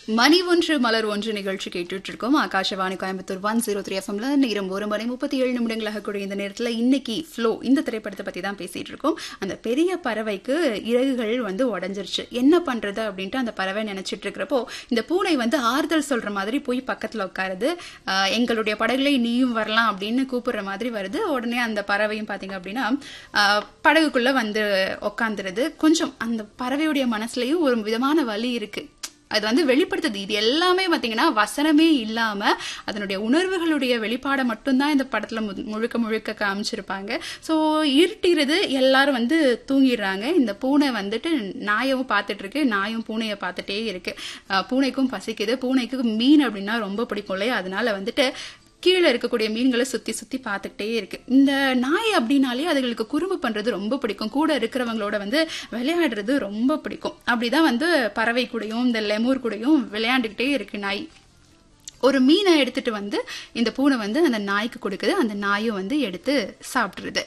மணி ஒன்று மலர் ஒன்று நிகழ்ச்சி கேட்டுட்டு இருக்கோம் Akashvani Coimbatore one zero three எஃப்எம்ல நேரம் ஒரு மணி முப்பத்தி ஏழு நிமிடங்களாக கூடிய இந்த நேரத்தில் இன்னைக்கு ஃப்ளோ இந்த திரைப்படத்தை பற்றி தான் பேசிட்டு இருக்கோம் அந்த பெரிய பறவைக்கு இறகுகள் வந்து உடஞ்சிருச்சு என்ன பண்றது அப்படின்ட்டு அந்த பறவை நினைச்சிட்டு இருக்கிறப்போ இந்த பூனை வந்து ஆறுதல் சொல்ற மாதிரி போய் பக்கத்தில் உட்காருது ஆஹ் எங்களுடைய படகுல நீயும் வரலாம் அப்படின்னு கூப்பிடுற மாதிரி வருது உடனே அந்த பறவையும் பார்த்தீங்க அப்படின்னா ஆஹ் படகுக்குள்ள வந்து உட்காந்துருது கொஞ்சம் அந்த பறவையுடைய மனசுலயும் ஒரு விதமான வலி இருக்கு அது வந்து வெளிப்படுத்துது இது எல்லாமே பாத்தீங்கன்னா வசனமே இல்லாம அதனுடைய உணர்வுகளுடைய வெளிப்பாடை மட்டும்தான் இந்த படத்துல மு- முழுக்க முழுக்க காமிச்சிருப்பாங்க ஸோ இருட்டிறது எல்லாரும் வந்து தூங்கிடுறாங்க இந்த பூனை வந்துட்டு நாயவும் பார்த்துட்டு இருக்கு நாயும் பூனையை பார்த்துட்டே இருக்கு அஹ் பூனைக்கும் பசிக்குது பூனைக்கு மீன் அப்படின்னா ரொம்ப பிடிக்கும் இல்லையா அதனால வந்துட்டு கீழே இருக்கக்கூடிய மீன்களை சுத்தி சுத்தி பார்த்துக்கிட்டே இருக்கு இந்த நாய் அப்படின்னாலே அதுகளுக்கு குறும்பு பண்றது ரொம்ப பிடிக்கும் கூட இருக்கிறவங்களோட வந்து விளையாடுறது ரொம்ப பிடிக்கும் அப்படிதான் வந்து பறவை கூடயும் இந்த லெமூர் கூடயும் விளையாண்டுக்கிட்டே இருக்கு நாய் ஒரு மீனை எடுத்துட்டு வந்து இந்த பூனை வந்து அந்த நாய்க்கு கொடுக்குது அந்த நாயும் வந்து எடுத்து சாப்பிட்டுருது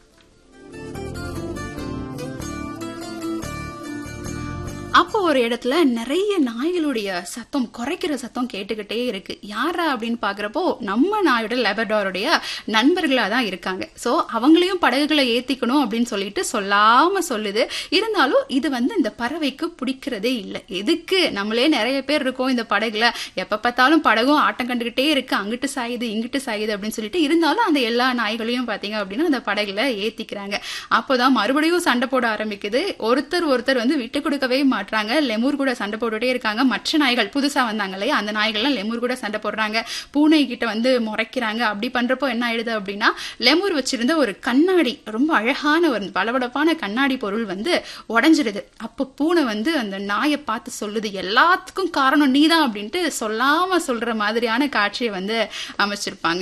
அப்போ ஒரு இடத்துல நிறைய நாய்களுடைய சத்தம் குறைக்கிற சத்தம் கேட்டுக்கிட்டே இருக்கு யாரா அப்படின்னு பாக்குறப்போ நம்ம நாயோட லெபர்டாருடைய நண்பர்களா தான் இருக்காங்க சோ அவங்களையும் படகுகளை ஏத்திக்கணும் அப்படின்னு சொல்லிட்டு சொல்லாம சொல்லுது இருந்தாலும் இது வந்து இந்த பறவைக்கு பிடிக்கிறதே இல்லை எதுக்கு நம்மளே நிறைய பேர் இருக்கோம் இந்த படகுல எப்ப பார்த்தாலும் படகும் ஆட்டம் கண்டுகிட்டே இருக்கு அங்கிட்டு சாயுது இங்கிட்டு சாயுது அப்படின்னு சொல்லிட்டு இருந்தாலும் அந்த எல்லா நாய்களையும் பாத்தீங்க அப்படின்னா அந்த படகுல ஏத்திக்கிறாங்க அப்போதான் மறுபடியும் சண்டை போட ஆரம்பிக்குது ஒருத்தர் ஒருத்தர் வந்து விட்டு கொடுக்கவே மாட்றாங்க லெமூர் கூட சண்டை போட்டுட்டே இருக்காங்க மற்ற நாய்கள் புதுசா வந்தாங்க இல்லையா அந்த நாய்கள்லாம் லெமூர் கூட சண்டை போடுறாங்க பூனை கிட்ட வந்து முறைக்கிறாங்க அப்படி பண்றப்போ என்ன ஆயிடுது அப்படின்னா லெமூர் வச்சிருந்த ஒரு கண்ணாடி ரொம்ப அழகான ஒரு பளபளப்பான கண்ணாடி பொருள் வந்து உடைஞ்சிருது அப்போ பூனை வந்து அந்த நாயை பார்த்து சொல்லுது எல்லாத்துக்கும் காரணம் நீதான் அப்படின்ட்டு சொல்லாம சொல்ற மாதிரியான காட்சியை வந்து அமைச்சிருப்பாங்க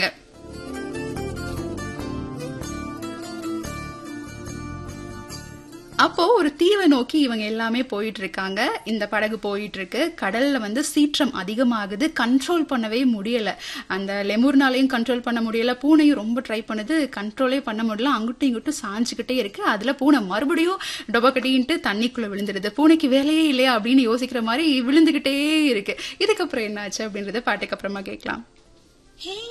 அப்போ ஒரு தீவை நோக்கி இவங்க எல்லாமே போயிட்டு இருக்காங்க இந்த படகு போயிட்டு இருக்கு கடல்ல வந்து சீற்றம் அதிகமாகுது கண்ட்ரோல் பண்ணவே முடியல அந்த லெமூர்னாலையும் கண்ட்ரோல் பண்ண முடியல பூனையும் ரொம்ப ட்ரை பண்ணுது கண்ட்ரோலே பண்ண முடியல அங்கிட்டும் இங்கிட்டும் சாஞ்சுக்கிட்டே இருக்கு அதுல பூனை மறுபடியும் டொபக்கட்டின்ட்டு தண்ணிக்குள்ள விழுந்துருது பூனைக்கு வேலையே இல்லையா அப்படின்னு யோசிக்கிற மாதிரி விழுந்துகிட்டே இருக்கு இதுக்கப்புறம் என்னாச்சு அப்படின்றத பாட்டுக்கு அப்புறமா கேட்கலாம்